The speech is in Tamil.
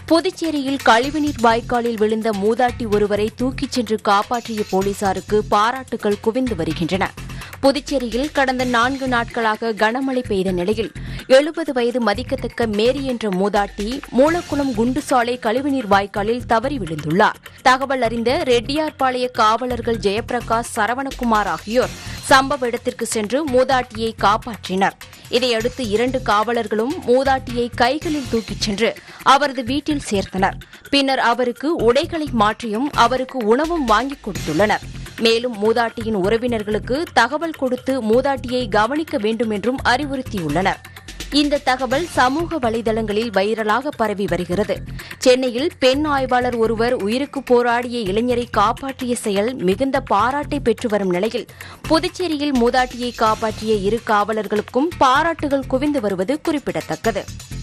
புதுச்சேரியில் கழிவுநீர் வாய்க்காலில் விழுந்த மூதாட்டி ஒருவரை தூக்கிச் சென்று காப்பாற்றிய போலீசாருக்கு பாராட்டுகள் குவிந்து வருகின்றன புதுச்சேரியில் கடந்த நான்கு நாட்களாக கனமழை பெய்த நிலையில் எழுபது வயது மதிக்கத்தக்க மேரி என்ற மூதாட்டி மூலக்குளம் குண்டுசாலை கழிவுநீர் வாய்க்காலில் தவறி விழுந்துள்ளார் தகவல் அறிந்த ரெட்டியார்பாளைய காவலர்கள் ஜெயபிரகாஷ் சரவணகுமார் ஆகியோர் சம்பவ இடத்திற்கு சென்று மூதாட்டியை காப்பாற்றினர் இதையடுத்து இரண்டு காவலர்களும் மூதாட்டியை கைகளில் தூக்கிச் சென்று அவரது வீட்டில் சேர்த்தனர் பின்னர் அவருக்கு உடைகளை மாற்றியும் அவருக்கு உணவும் வாங்கிக் கொடுத்துள்ளனர் மேலும் மூதாட்டியின் உறவினர்களுக்கு தகவல் கொடுத்து மூதாட்டியை கவனிக்க வேண்டும் என்றும் அறிவுறுத்தியுள்ளனர் இந்த தகவல் சமூக வலைதளங்களில் வைரலாக பரவி வருகிறது சென்னையில் பெண் ஆய்வாளர் ஒருவர் உயிருக்கு போராடிய இளைஞரை காப்பாற்றிய செயல் மிகுந்த பாராட்டை பெற்று வரும் நிலையில் புதுச்சேரியில் மூதாட்டியை காப்பாற்றிய இரு காவலர்களுக்கும் பாராட்டுகள் குவிந்து வருவது குறிப்பிடத்தக்கது